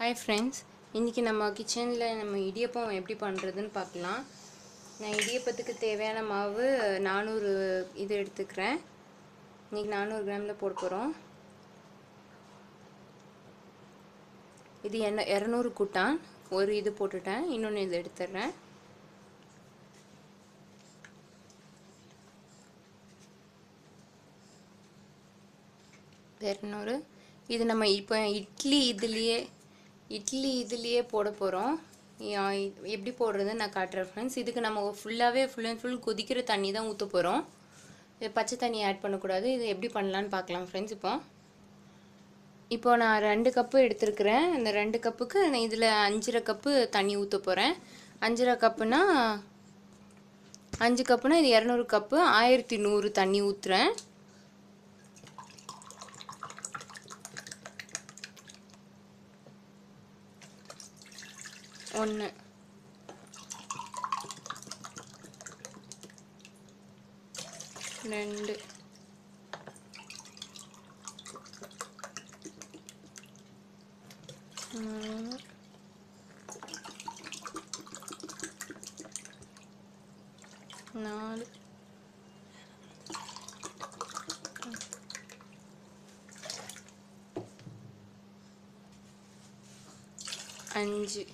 hi friends இன்றைக்கி நம்ம கிச்சனில் நம்ம இடியப்பம் எப்படி பண்ணுறதுன்னு பார்க்கலாம் நான் இடியப்பத்துக்கு தேவையான மாவு நானூறு இது எடுத்துக்கிறேன் இன்றைக்கி நானூறு கிராமில் போட போகிறோம் இது என்ன இரநூறு குட்டான் ஒரு இது போட்டுட்டேன் இன்னொன்று இது எடுத்துடுறேன் இரநூறு இது நம்ம இப்போ இட்லி இதுலேயே இட்லி இதுலேயே போட போகிறோம் எப்படி போடுறதுன்னு நான் காட்டுறேன் ஃப்ரெண்ட்ஸ் இதுக்கு நம்ம ஃபுல்லாகவே ஃபுல் அண்ட் ஃபுல் கொதிக்கிற தண்ணி தான் ஊற்ற போகிறோம் இது பச்சை தண்ணி ஆட் பண்ணக்கூடாது இது எப்படி பண்ணலான்னு பார்க்கலாம் ஃப்ரெண்ட்ஸ் இப்போ இப்போ நான் ரெண்டு கப்பு எடுத்துருக்கிறேன் இந்த ரெண்டு கப்புக்கு நான் இதில் அஞ்சரை கப்பு தண்ணி ஊற்ற போகிறேன் அஞ்சரை கப்புனா அஞ்சு கப்புனா இது இரநூறு கப்பு ஆயிரத்தி நூறு தண்ணி ஊற்றுறேன் ஒன்று ரெண்டு மூணு நாலு அஞ்சு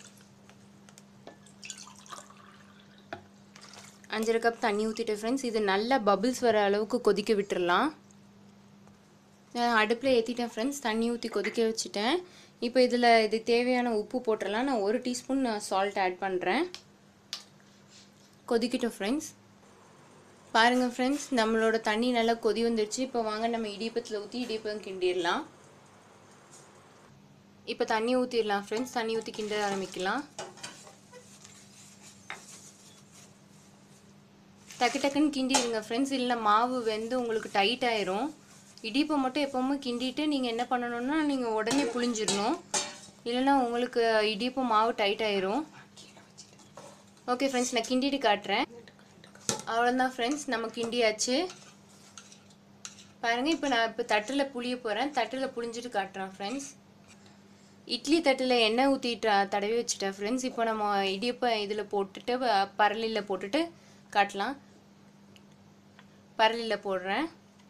அஞ்சரை கப் தண்ணி ஊற்றிட்டு ஃப்ரெண்ட்ஸ் இது நல்லா பபிள்ஸ் வர அளவுக்கு கொதிக்க விட்டுறலாம் நான் அடுப்பில் ஏற்றிட்டேன் ஃப்ரெண்ட்ஸ் தண்ணி ஊற்றி கொதிக்க வச்சுட்டேன் இப்போ இதில் இது தேவையான உப்பு போட்டுடலாம் நான் ஒரு டீஸ்பூன் சால்ட் ஆட் பண்ணுறேன் கொதிக்கட்டும் ஃப்ரெண்ட்ஸ் பாருங்கள் ஃப்ரெண்ட்ஸ் நம்மளோட தண்ணி நல்லா கொதி வந்துடுச்சு இப்போ வாங்க நம்ம இடியப்பத்தில் ஊற்றி இடியப்பம் கிண்டிடலாம் இப்போ தண்ணி ஊற்றிடலாம் ஃப்ரெண்ட்ஸ் தண்ணி ஊற்றி கிண்ட ஆரம்பிக்கலாம் டக்கு டக்குன்னு கிண்டிடுங்க ஃப்ரெண்ட்ஸ் இல்லை மாவு வெந்து உங்களுக்கு டைட் ஆயிரும் இடிப்பை மட்டும் எப்போவுமே கிண்டிட்டு நீங்கள் என்ன பண்ணணும்னா நீங்கள் உடனே புளிஞ்சிடணும் இல்லைன்னா உங்களுக்கு இடியப்பம் மாவு டைட் ஆயிரும் ஓகே ஃப்ரெண்ட்ஸ் நான் கிண்டிட்டு காட்டுறேன் அவ்வளோதான் ஃப்ரெண்ட்ஸ் நம்ம கிண்டியாச்சு பாருங்கள் இப்போ நான் இப்போ தட்டில் புளிய போகிறேன் தட்டில் புளிஞ்சிட்டு காட்டுறேன் ஃப்ரெண்ட்ஸ் இட்லி தட்டில் எண்ணெய் ஊற்றிட்டு தடவி வச்சுட்டேன் ஃப்ரெண்ட்ஸ் இப்போ நம்ம இடியப்பம் இதில் போட்டுட்டு பரலியில் போட்டுட்டு காட்டலாம் பரலியில் போடுறேன்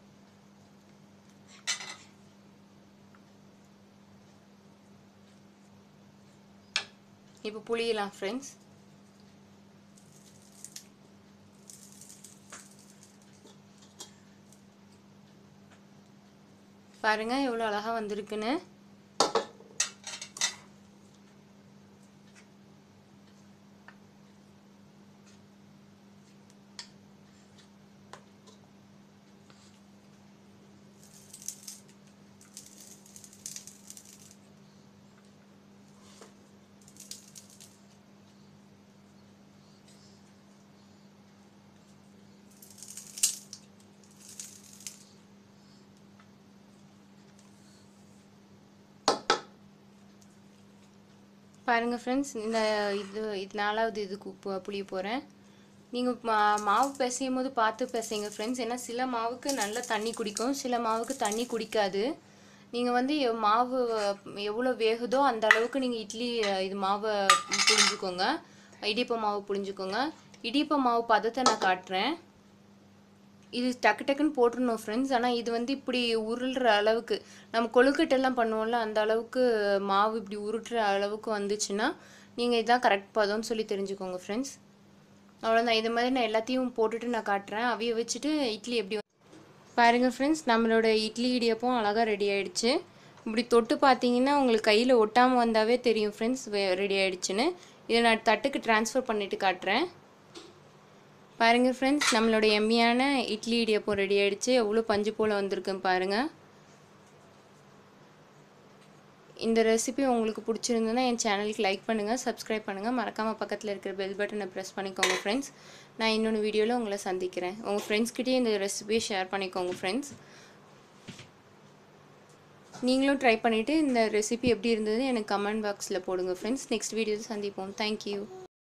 இப்போ புளியலாம் ஃப்ரெண்ட்ஸ் பாருங்க எவ்வளோ அழகாக வந்திருக்குன்னு பாருங்கள் ஃப்ரெண்ட்ஸ் இந்த இது இது நாலாவது இதுக்கு உப்பு புளிய போகிறேன் நீங்கள் மா மாவு பிசையும் போது பார்த்து பிசைங்க ஃப்ரெண்ட்ஸ் ஏன்னா சில மாவுக்கு நல்ல தண்ணி குடிக்கும் சில மாவுக்கு தண்ணி குடிக்காது நீங்கள் வந்து மாவு எவ்வளோ வேகுதோ அந்த அளவுக்கு நீங்கள் இட்லி இது மாவை புழிஞ்சுக்கோங்க இடியப்ப மாவு புழிஞ்சுக்கோங்க இடியப்ப மாவு பதத்தை நான் காட்டுறேன் இது டக்கு டக்குன்னு போட்டுருணும் ஃப்ரெண்ட்ஸ் ஆனால் இது வந்து இப்படி உருள்ற அளவுக்கு நம்ம கொழுக்கட்டெல்லாம் பண்ணுவோம்ல அந்த அளவுக்கு மாவு இப்படி உருட்டுற அளவுக்கு வந்துச்சுன்னா நீங்கள் இதான் கரெக்ட் பதம்னு சொல்லி தெரிஞ்சுக்கோங்க ஃப்ரெண்ட்ஸ் அவ்வளோதான் இது மாதிரி நான் எல்லாத்தையும் போட்டுட்டு நான் காட்டுறேன் அவிய வச்சுட்டு இட்லி எப்படி பாருங்கள் ஃப்ரெண்ட்ஸ் நம்மளோட இட்லி இடியப்பம் அழகாக ரெடி ஆகிடுச்சு இப்படி தொட்டு பார்த்தீங்கன்னா உங்களுக்கு கையில் ஒட்டாமல் வந்தாவே தெரியும் ஃப்ரெண்ட்ஸ் ரெடி ஆகிடுச்சுன்னு இதை நான் தட்டுக்கு ட்ரான்ஸ்ஃபர் பண்ணிவிட்டு காட்டுறேன் பாருங்கள் ஃப்ரெண்ட்ஸ் நம்மளோட எம்மியான இட்லி இடியப்பம் ரெடி ஆகிடுச்சு எவ்வளோ பஞ்சு போல் வந்திருக்குன்னு பாருங்கள் இந்த ரெசிபி உங்களுக்கு பிடிச்சிருந்ததுன்னா என் சேனலுக்கு லைக் பண்ணுங்கள் சப்ஸ்கிரைப் பண்ணுங்கள் மறக்காமல் பக்கத்தில் இருக்கிற பெல் பட்டனை ப்ரெஸ் பண்ணிக்கோங்க ஃப்ரெண்ட்ஸ் நான் இன்னொன்று வீடியோவில் உங்களை சந்திக்கிறேன் உங்கள் ஃப்ரெண்ட்ஸ்கிட்டே இந்த ரெசிபியை ஷேர் பண்ணிக்கோங்க ஃப்ரெண்ட்ஸ் நீங்களும் ட்ரை பண்ணிவிட்டு இந்த ரெசிபி எப்படி இருந்தது எனக்கு கமெண்ட் பாக்ஸில் போடுங்க ஃப்ரெண்ட்ஸ் நெக்ஸ்ட் வீடியோவில் சந்திப்போம் தேங்க்யூ